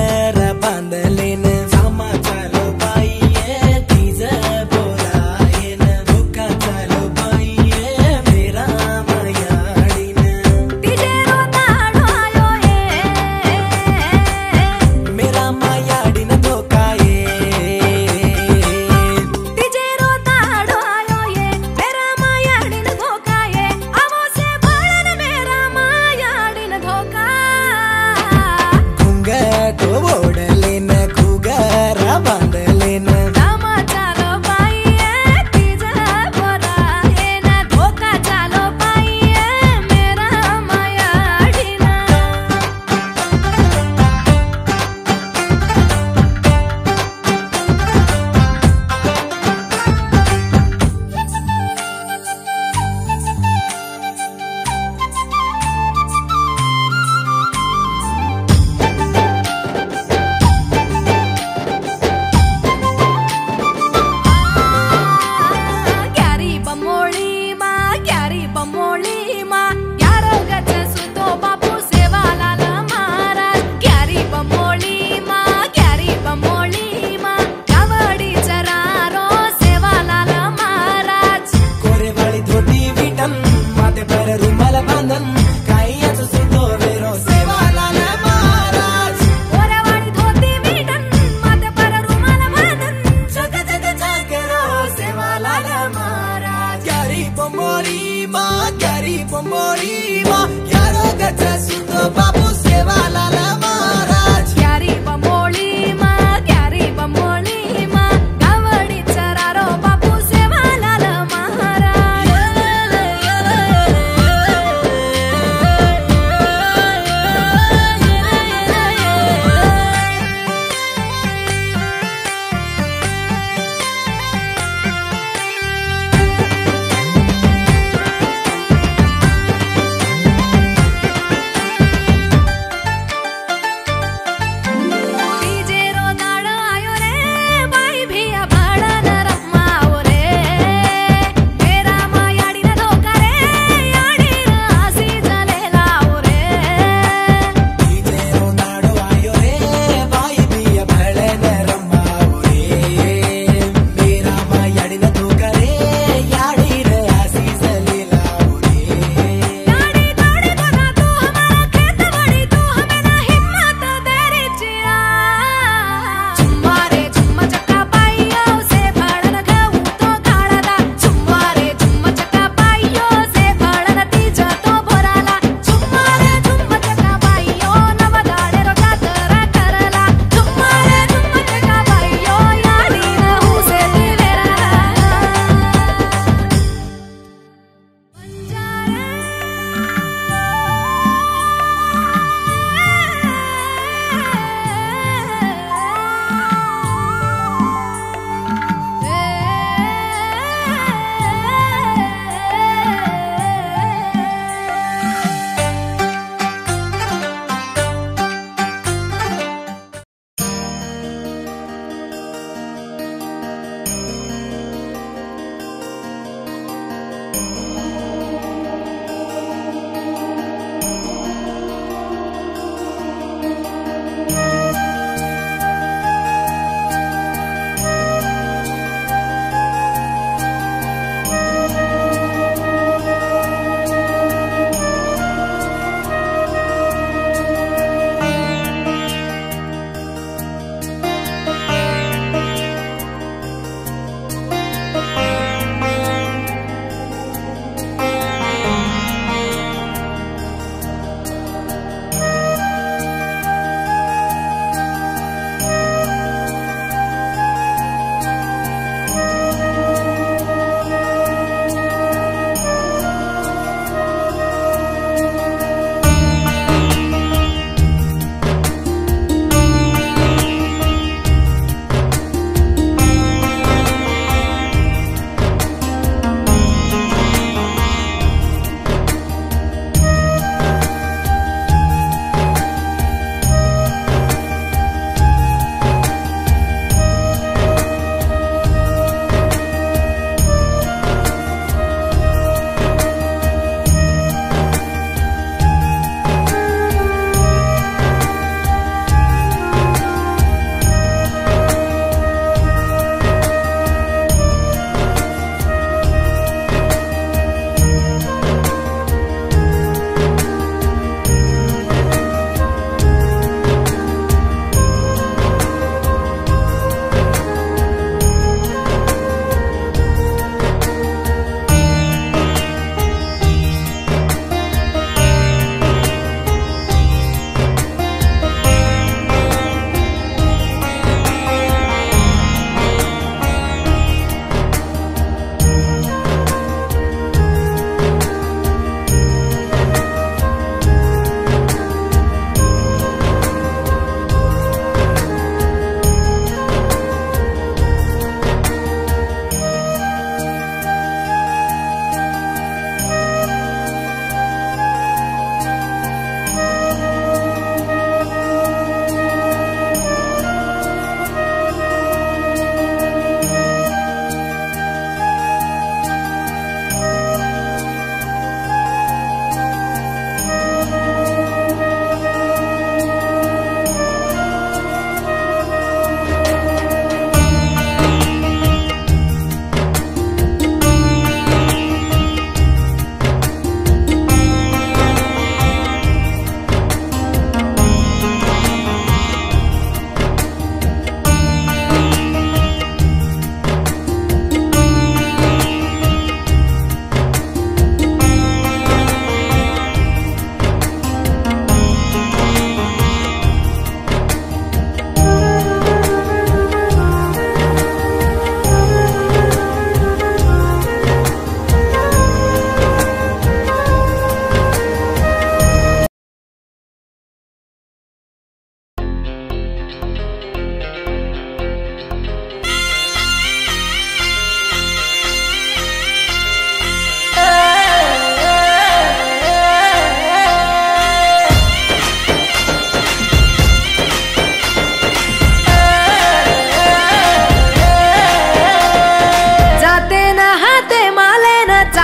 घुंगर बांधलेन सामा चालो बाईये तीज बोलायन धोका चालो बाईये मेरा मायाडीन टिजेरो ताडो आयो ये मेरा मायाडीन धोकाये टिजेरो ताडो आयो ये मेरा मायाडिन धोका ये आवो से बाळन मेरा मायाडिन धोका घुंगट ओढलेन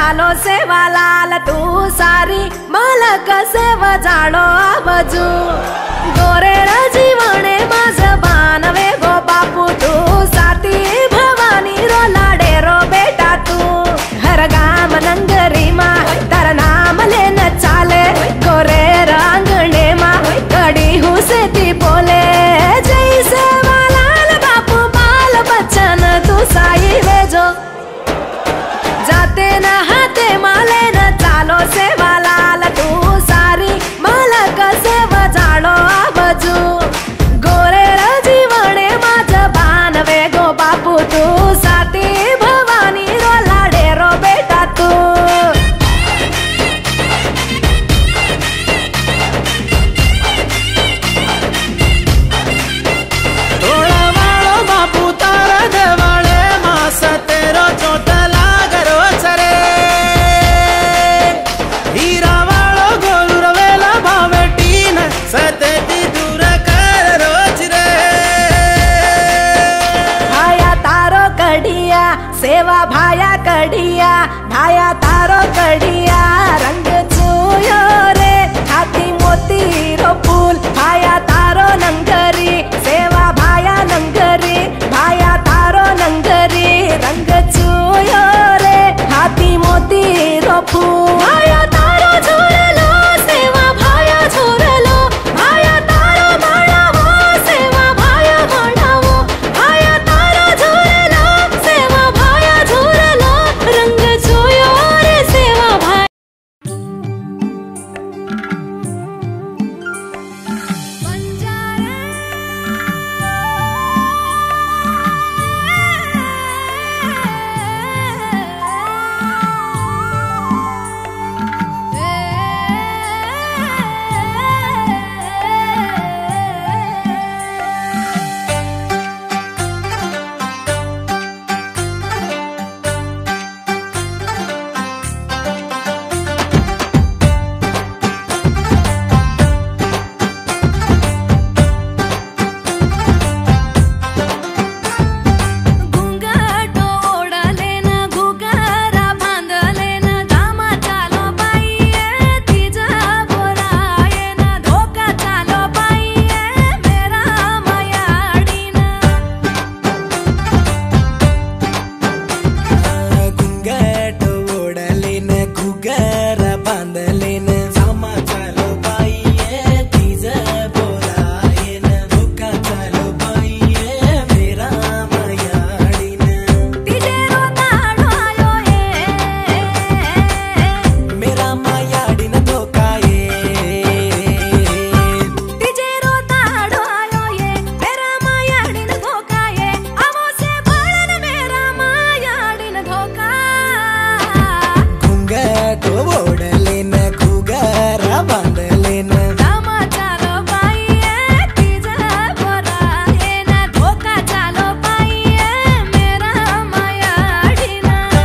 ચાલો સેવાલાલ તું સારી માલક સેવ જાડો આ બજુ ગોરેડ જીવણે માસ બાનવે ગો બાપુ તું સાતી ભવાની રો લાડે રો બેટા તું હર ગામ નંગરીમાં તારા નામ લેન ચાલે ગોરે રાંગણે માં કડી હુસેતી બોલે જય સેવાલાલ બાપુ બાલ બચ્ચન તું સાઈ વેજો જાતે ના હાથે માલે ન ચાલો સેવાલાલ તું સારી માલક સેવ જાડો આ બજુ ગોરેડ જીવણે માં જબાન વેગો બાપુ તું સાતી ભવાની રો લાડે રો બેટા તું થોડા વાળો બાપુ તારા દેવાળે માસ તેરો ચોટલા ગરો ચરે હીરા વાળો ગોલુર વેલા ભાવે ટીન સતેથી દૂર કર રોજ રે ભાયા તારો કડિયા સેવા ભાયા કડિયા ભાયા તારો કડિયા રંગ જોયો રે હાથી મોતી રો ફૂલ ભાયા તારો નંગરી સેવા ભાયા નંગરી ભાયા તારો નંગરી રંગ જોયો રે હાથી મોતી રો ફૂલ ભાયા તારો છોડલો સેવા ભાયા છોડલો ભાયા તારો માળાવો સેવા ભાયા માળાવો ભાયા તારો છોડલો સેવા ભાયા છોડલો રંગ જોયો રે સેવા ભાઈ घुंगट ओढलेन घुगारा बांधलेन धामा चालो बाईये तिजा बोरायेन धोका चालो बाईये मेरा मायाडीन घुंगट ओढलेन घुगर बांधलेन सामा चालो बाईये तिज बोलायेन धोका चालो बाईये मेरा मायाडीन तिजेरो ताडो आयो ये मेरा मायाडीन धोकाये तिजेरो ताडो आयो ये मेरा मायाडीन धोका ये आवो से बाळन मेरा मायाडीन धोका घुंगट ओढलेन घुगर बांधलेन धामा चालो बाईये तिजा बोरायेन धोका चालो बाईये मेरा मायाडीन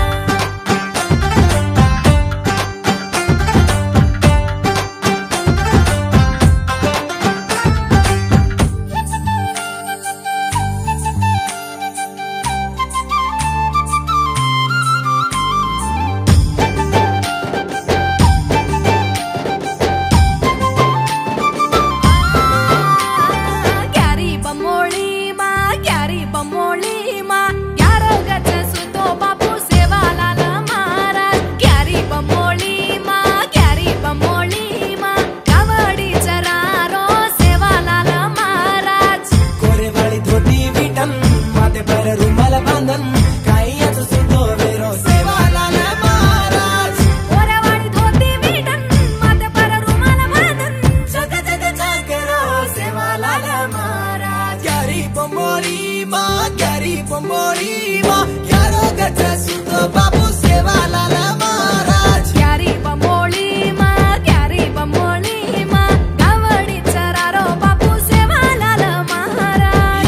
ક્યારી બમોળીમાં ક્યારી બમોળીમાં ક્યારો ગજ સુતો બાપુ સેવાલાલ મહારાજ ક્યારી બમોળીમાં ક્યારી બમોળીમાં કાવડી ચરારો સેવાલાલ મહારાજ कोरेवाळी धोती विटन माथे पर रुमाल बांधन काही असं सुतो वेरो सेवालाल महाराज ઓરેવાળી ધોતી વીટન માથે પર રૂમાલ બાંધન जग जग जागरो सेवालाल महाराज क्यारी बोंबोरी मा क्यारी बोंबोरी मा क्यारो गज सुतो बापू सेवालाल महाराज ક્યારી બમોળીમાં ક્યારી બમોળીમાં કાવડી ચરારો બાપુ સેવાલાલ મહારાજ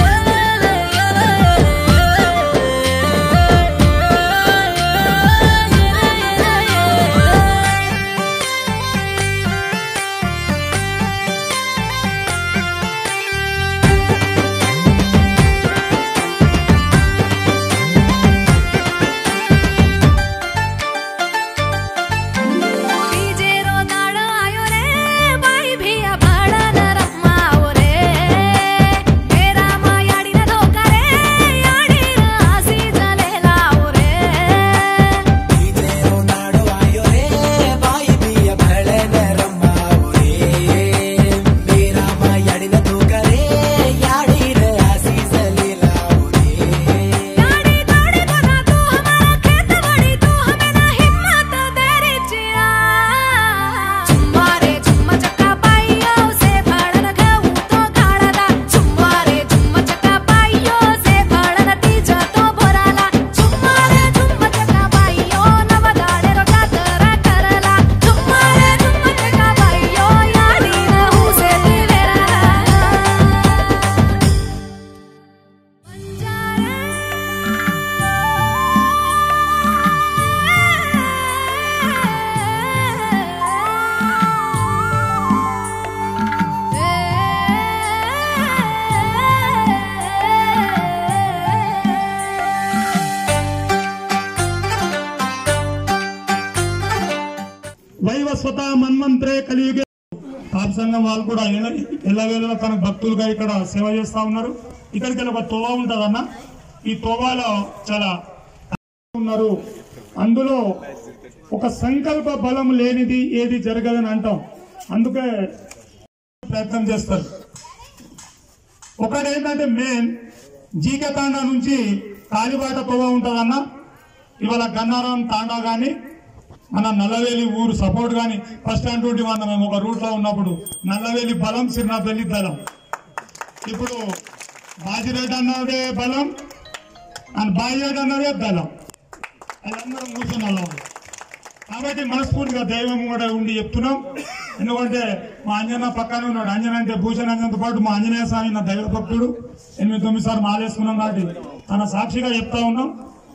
త్రేతావత మన్వంతరే కలియుగే పాప సంఘం వాళ్ళు కూడా ఎల్లవేళలా తన భక్తులుగా ఇక్కడ సేవ చేస్తా ఉన్నారు ఇక్కడికి వెళ్ళి ఒక తోవ ఉంటదన్న ఈ తోవాలో చాలా ఉన్నారు అందులో ఒక సంకల్ప బలం లేనిది ఏది జరగదని అంటాం అందుకే ప్రయత్నం చేస్తారు ఒకటి ఏంటంటే మెయిన్ జీకే తాండా నుంచి కాలిబాట తోవ ఉంటుందన్న ఇవాళ గన్నారం తాండా కానీ మన నల్లవేలి ఊరు సపోర్ట్ కానీ ఫస్ట్ స్టాండ్ ట్వంటీ వన్ మేము ఒక రూట్ లో ఉన్నప్పుడు నల్లవేలి బలం సిరినాపల్లి బలం ఇప్పుడు బాజిరెడ్డి అన్నదే బలం అండ్ బాజిరెడ్డి అన్నదే బలం వాళ్ళందరం కూర్చున్న వాళ్ళం. కాబట్టి మనస్ఫూర్తిగా దైవం కూడా ఉండి చెప్తున్నాం ఎందుకంటే మా అంజన పక్కనే ఉన్నాడు అంజన అంటే భూషణ్ అంజనతో పాటు మా ఆంజనేయ స్వామి నా దైవ భక్తుడు ఎనిమిది తొమ్మిది సార్లు మాలేసుకున్నాం కాబట్టి తన సాక్షిగా చెప్తా ఉన్నాం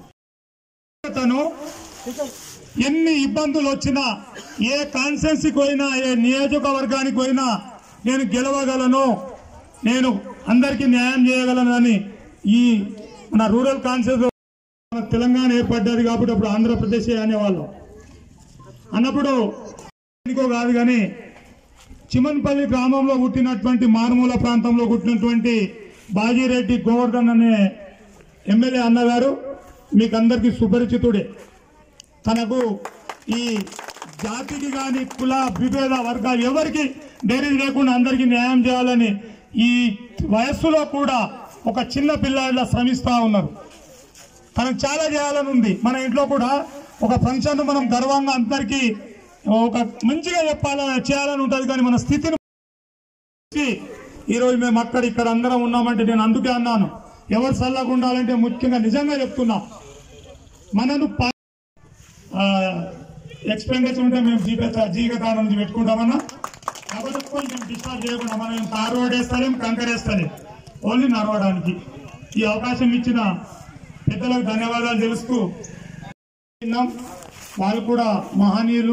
తను ఎన్ని ఇబ్బందులు వచ్చినా ఏ కాన్సెన్సీకి పోయినా ఏ నియోజకవర్గానికి పోయినా నేను గెలవగలను నేను అందరికీ న్యాయం చేయగలను అని ఈ మన రూరల్ కాన్సెన్స్ మన తెలంగాణ ఏర్పడ్డది కాబట్టి అప్పుడు ఆంధ్రప్రదేశ్ అనేవాళ్ళం అన్నప్పుడు ఎందుకో కాదు కానీ చిమన్పల్లి గ్రామంలో పుట్టినటువంటి మారుమూల ప్రాంతంలో పుట్టినటువంటి బాజీరెడ్డి గోవర్ధన్ అనే ఎమ్మెల్యే అన్నగారు మీకు అందరికీ సుపరిచితుడే తనకు ఈ జాతికి గాని కుల విభేద వర్గాలు ఎవరికి డైరీ లేకుండా అందరికీ న్యాయం చేయాలని ఈ వయస్సులో కూడా ఒక చిన్న పిల్లాడిలా శ్రమిస్తా ఉన్నారు తనకు చాలా చేయాలని ఉంది మన ఇంట్లో కూడా ఒక ఫంక్షన్ మనం గర్వంగా అందరికీ ఒక మంచిగా చెప్పాలని చేయాలని ఉంటుంది కానీ మన స్థితిని చూసి ఈరోజు మేము అక్కడ ఇక్కడ అందరం ఉన్నామంటే నేను అందుకే అన్నాను ఎవరు చల్లగా ఉండాలంటే ముఖ్యంగా నిజంగా చెప్తున్నా మనను పా- ఆ, ఎక్స్పెండిచర్ ఉంటే మేము జీవిత జీవితాల నుంచి పెట్టుకుంటామన్నా కాబట్టి కొంచెం డిస్టర్బ్ చేయకుండా మనం ఏం తార్ రోడ్ వేస్తలేం కంకర్ వేస్తలేం ఓన్లీ నడవడానికి ఈ అవకాశం ఇచ్చిన పెద్దలకు ధన్యవాదాలు తెలుస్తూ విన్నాం. వాళ్ళు కూడా మహనీయులు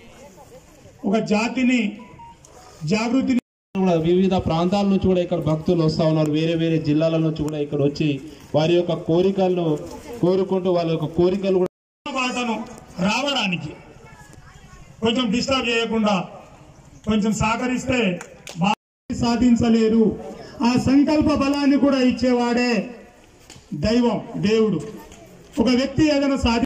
ఒక జాతిని జాగృతిని కూడా వివిధ ప్రాంతాల నుంచి కూడా ఇక్కడ భక్తులు వస్తా ఉన్నారు వేరే వేరే జిల్లాల నుంచి కూడా ఇక్కడ వచ్చి వారి యొక్క కోరికలను కోరుకుంటూ వాళ్ళ యొక్క కోరికలు కూడా బాటను రావడానికి కొంచెం డిస్టర్బ్ చేయకుండా కొంచెం సహకరిస్తే బాగా సాధించలేరు ఆ సంకల్ప బలాన్ని కూడా ఇచ్చేవాడే దైవం దేవుడు ఒక వ్యక్తి ఏదైనా సాధి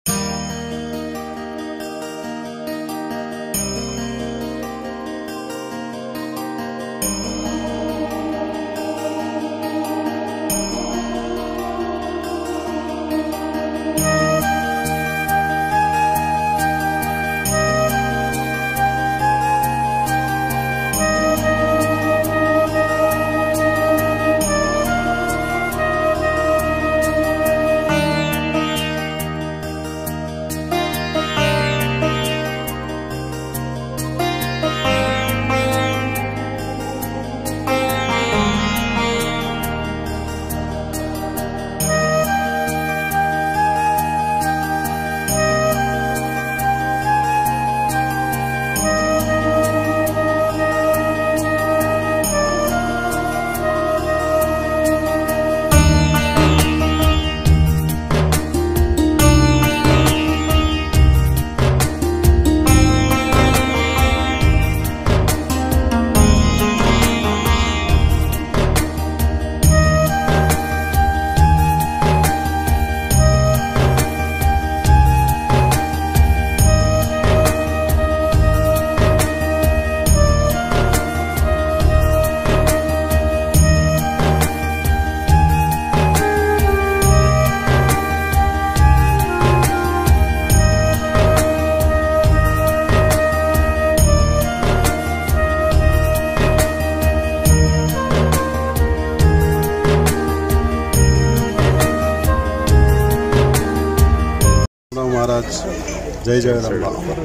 మహారాజ్ జై జగదంబ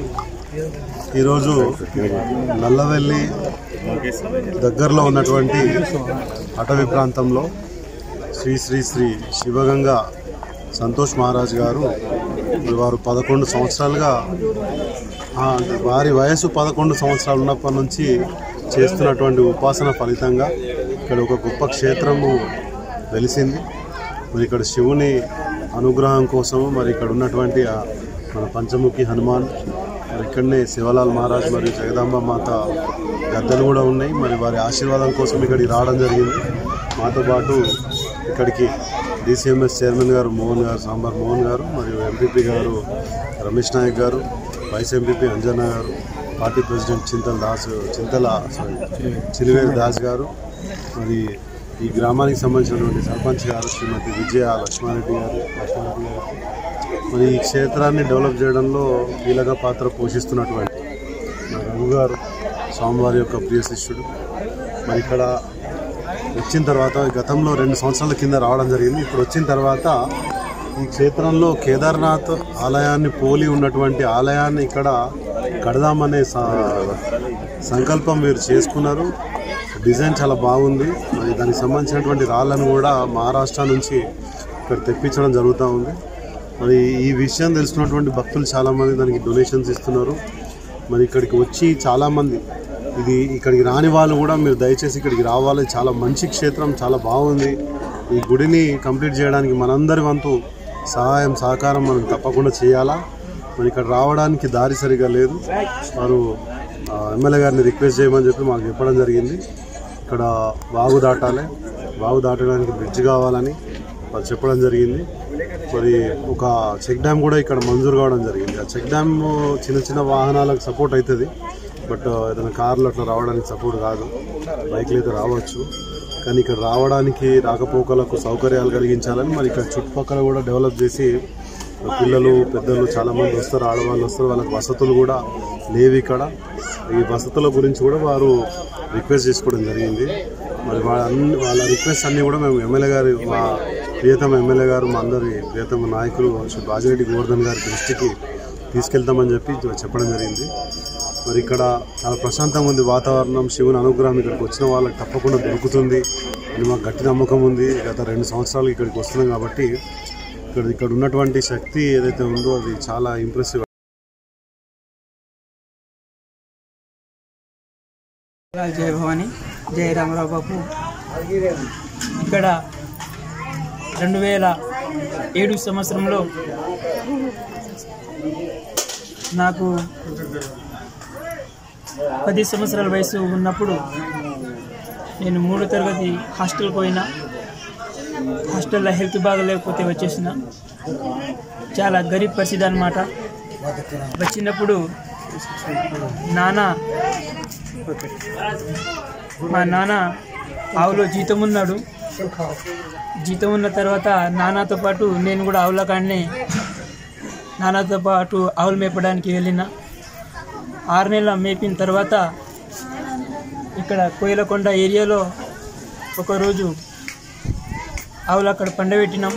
ఈరోజు నల్లవెల్లి దగ్గరలో ఉన్నటువంటి అటవీ ప్రాంతంలో శ్రీ శ్రీ శ్రీ శివగంగ సంతోష్ మహారాజ్ గారు ఇప్పుడు వారు పదకొండు సంవత్సరాలుగా ఆ, వారి వయసు పదకొండు సంవత్సరాలు ఉన్నప్పటి నుంచి చేస్తున్నటువంటి ఉపాసన ఫలితంగా ఇక్కడ ఒక గొప్ప క్షేత్రము వెలిసింది మరి ఇక్కడ శివుని అనుగ్రహం కోసం మరి ఇక్కడ ఉన్నటువంటి ఆ మన పంచముఖి హనుమాన్ మరి ఇక్కడనే శివలాల్ మహారాజ్ మరియు జగదాంబ మాత గద్దెలు కూడా ఉన్నాయి మరి వారి ఆశీర్వాదం కోసం ఇక్కడికి రావడం జరిగింది మాతో పాటు ఇక్కడికి డిసిఎంఎస్ చైర్మన్ గారు మోహన్ గారు సాంబార్ మోహన్ గారు మరియు ఎంపీపీ గారు రమేష్ నాయక్ గారు vice MPP Anjanna garu party president Chintala Das Chintala sorry Chiliveru Das garu మరి ఈ గ్రామానికి సంబంధించినటువంటి సర్పంచ్ గారు శ్రీమతి విజయ లక్ష్మారెడ్డి గారు లక్ష్మారెడ్డి గారు మరి ఈ క్షేత్రాన్ని డెవలప్ చేయడంలో కీలక పాత్ర పోషిస్తున్నటువంటి మా రఘు గారు స్వామివారి యొక్క ప్రియ శిష్యుడు మరి ఇక్కడ వచ్చిన తర్వాత గతంలో రెండు సంవత్సరాల కింద రావడం జరిగింది ఇప్పుడు వచ్చిన తర్వాత ఈ క్షేత్రంలో కేదార్నాథ్ ఆలయాన్ని పోలి ఉన్నటువంటి ఆలయాన్ని ఇక్కడ కడదామనే స- సంకల్పం వీరు చేసుకున్నారు డిజైన్ చాలా బాగుంది మరి దానికి సంబంధించినటువంటి రాళ్ళను కూడా మహారాష్ట్ర నుంచి ఇక్కడ తెప్పించడం జరుగుతూ ఉంది మరి ఈ విషయం తెలుసుకున్నటువంటి భక్తులు చాలామంది దానికి డొనేషన్స్ ఇస్తున్నారు మరి ఇక్కడికి వచ్చి చాలామంది ఇది ఇక్కడికి రాని వాళ్ళు కూడా మీరు దయచేసి ఇక్కడికి రావాలి చాలా మంచి క్షేత్రం చాలా బాగుంది ఈ గుడిని కంప్లీట్ చేయడానికి మనందరి వంతు సహాయం సహకారం మనం తప్పకుండా చేయాలా మరి ఇక్కడ రావడానికి దారి సరిగా లేదు వారు ఆ, ఎమ్మెల్యే గారిని రిక్వెస్ట్ చేయమని చెప్పి మాకు చెప్పడం జరిగింది ఇక్కడ వాగు దాటాలి వాగు దాటడానికి బ్రిడ్జ్ కావాలని వాళ్ళు చెప్పడం జరిగింది మరి ఒక చెక్ డ్యామ్ కూడా ఇక్కడ మంజూరు కావడం జరిగింది ఆ చెక్ డ్యామ్ చిన్న చిన్న వాహనాలకు సపోర్ట్ అవుతుంది బట్ ఏదైనా కార్లు అట్లా రావడానికి సపోర్ట్ కాదు బైక్లు అయితే రావచ్చు కానీ ఇక్కడ రావడానికి రాకపోకలకు సౌకర్యాలు కలిగించాలని మరి ఇక్కడ చుట్టుపక్కల కూడా డెవలప్ చేసి పిల్లలు పెద్దలు చాలా మంది వస్తారు ఆడవాళ్ళు వస్తారు వాళ్ళకి వసతులు కూడా లేవు ఇక్కడ ఈ వసతుల గురించి కూడా వారు రిక్వెస్ట్ చేసుకోవడం జరిగింది మరి వాళ్ళ అన్ని వాళ్ళ రిక్వెస్ట్ అన్నీ కూడా మేము ఎమ్మెల్యే గారి మా ప్రియతమ ఎమ్మెల్యే గారు మా అందరి ప్రియతమ నాయకులు శ్రీ బాజిరెడ్డి గోవర్ధన్ గారి దృష్టికి తీసుకెళ్తామని చెప్పి చెప్పడం జరిగింది మరి ఇక్కడ చాలా ప్రశాంతంగా ఉంది వాతావరణం శివుని అనుగ్రహం ఇక్కడికి వచ్చిన వాళ్ళకి తప్పకుండా దొరుకుతుంది అని మాకు గట్టి నమ్మకం ఉంది గత రెండు సంవత్సరాలు ఇక్కడికి వస్తున్నాం కాబట్టి ఇక్కడ ఇక్కడ ఉన్నటువంటి శక్తి ఏదైతే ఉందో అది చాలా ఇంప్రెసివ్ జయ భవాని జయ రామరావు బాబు ఇక్కడ రెండు వేల ఏడు సంవత్సరంలో నాకు పది సంవత్సరాల వయసు ఉన్నప్పుడు నేను మూడో తరగతి హాస్టల్ పోయినా హాస్టల్లో హెల్త్ బాగలేకపోతే వచ్చేసిన చాలా గరీబ్ పరిస్థితి అనమాట వచ్చినప్పుడు నాన్న మా నాన్న ఆవులో జీతం ఉన్నాడు జీతం ఉన్న తర్వాత నాన్నతో పాటు నేను కూడా ఆవుల కాడనే నాన్నతో పాటు ఆవులు మేపడానికి వెళ్ళిన ఆరు నెలల మేపిన తర్వాత ఇక్కడ కోయిలకొండ ఏరియాలో ఒకరోజు ఆవులు అక్కడ పండబెట్టినాం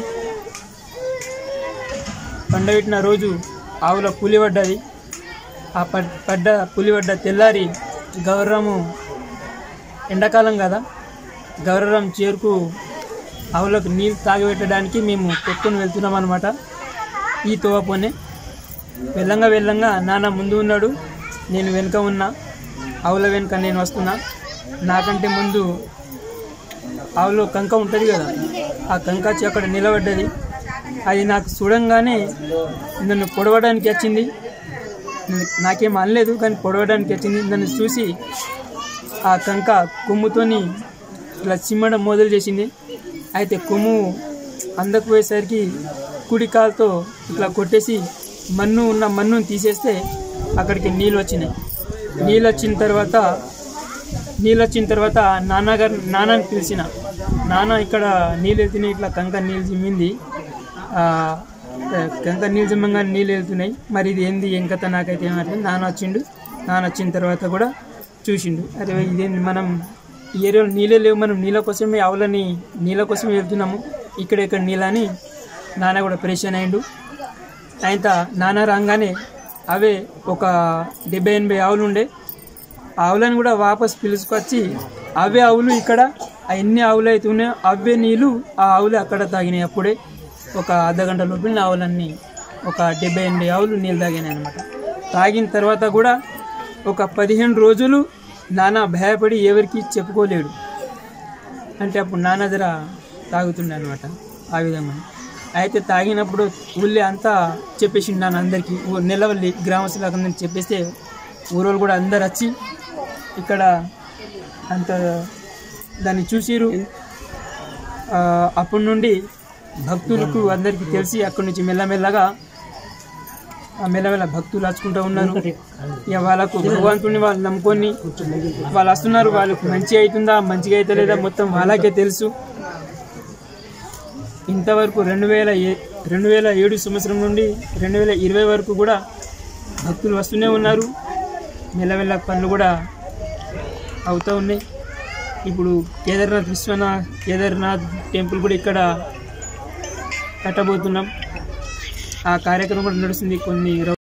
పండబెట్టిన రోజు ఆవుల పులి పడ్డది ఆ పడ్ పడ్డ పులి పడ్డ తెల్లారి గౌరవము ఎండాకాలం కదా గౌరవం చేరుకు ఆవులకు నీళ్ళు తాగబెట్టడానికి మేము పెట్టుకొని వెళ్తున్నాం అనమాట ఈ తోవపోనే వెళ్ళంగా వెళ్ళంగా నాన్న ముందు ఉన్నాడు నేను వెనుక ఉన్నా ఆవుల వెనుక నేను వస్తున్నా నాకంటే ముందు ఆవులో కంక ఉంటుంది కదా ఆ కంక వచ్చి అక్కడ నిలబడ్డది అది నాకు చూడంగానే నన్ను పొడవడానికి వచ్చింది నాకేం అనలేదు కానీ పొడవడానికి వచ్చింది నన్ను చూసి ఆ కంక కొమ్ముతోని ఇట్లా చిమ్మడం మొదలు చేసింది అయితే కొమ్ము అందకు పోయేసరికి కుడి కాలుతో ఇట్లా కొట్టేసి మన్ను ఉన్న మన్నుని తీసేస్తే అక్కడికి నీళ్ళు వచ్చినాయి నీళ్ళు వచ్చిన తర్వాత నీళ్ళు వచ్చిన తర్వాత నాన్నగారు నాన్నని పిలిచిన నాన్న ఇక్కడ నీళ్ళు వెళ్తున్నాయి ఇట్లా కంక నీళ్ళు చిమ్మింది ఆ, కంక నీళ్ళు చిమ్మంగా నీళ్ళు వెళ్తున్నాయి మరి ఇది ఏంది ఏం కథ నాకైతే ఏమట్లేదు నాన్న వచ్చిండు నాన్న వచ్చిన తర్వాత కూడా చూసిండు అరే ఇదేంది మనం ఈ ఏరియాలో నీళ్ళే లేవు మనం నీళ్ళ కోసమే ఆవులని నీళ్ళ కోసమే వెళ్తున్నాము ఇక్కడ ఇక్కడ నీళ్ళని నాన్న కూడా పరేషాన్ అయిండు ఆయన నాన్న రాగానే అవే ఒక డెబ్బై ఎనభై ఆవులు ఉండే ఆ ఆవులను కూడా వాపస్ పిలుచుకొచ్చి అవే ఆవులు ఇక్కడ ఆ ఎన్ని ఆవులు అయితే ఉన్నాయో అవే నీళ్ళు ఆ ఆవులు అక్కడ తాగినాయి అప్పుడే ఒక అర్ధ గంట లోపల ఆవులన్నీ ఒక డెబ్బై ఎనభై ఆవులు నీళ్ళు తాగినాయి అనమాట తాగిన తర్వాత కూడా ఒక పదిహేను రోజులు నాన్న భయపడి ఎవరికి చెప్పుకోలేడు అంటే అప్పుడు నాన్న జర తాగుతుండే అనమాట ఆ విధంగా అయితే తాగినప్పుడు ఊళ్ళో అంతా చెప్పేసిండు నాన్న అందరికీ ఊ- నెలవల్లి గ్రామస్తులకు అందరికి చెప్పేస్తే ఊరోళ్ళు కూడా అందరు వచ్చి ఇక్కడ అంత దాన్ని చూసిరు ఆ, అప్పటి నుండి భక్తులకు అందరికీ తెలిసి అక్కడి నుంచి మెల్లమెల్లగా ఆ మెల్లమెల్ల భక్తులు వచ్చుకుంటూ ఉన్నారు ఇక వాళ్ళకు భగవంతుని వాళ్ళు నమ్ముకొని వాళ్ళు వస్తున్నారు వాళ్ళకు మంచి అవుతుందా మంచిగా అయితే లేదా మొత్తం వాళ్ళకే తెలుసు ఇంతవరకు రెండు వేల ఏ రెండు వేల ఏడు సంవత్సరం నుండి రెండు వేల ఇరవై వరకు కూడా భక్తులు వస్తూనే ఉన్నారు మెల్లమెల్ల పనులు కూడా అవుతూ ఉన్నాయి ఇప్పుడు కేదార్నాథ్ విశ్వనాథ్ కేదార్నాథ్ టెంపుల్ కూడా ఇక్కడ కట్టబోతున్నాం ఆ కార్యక్రమం కూడా నడుస్తుంది కొన్ని రో-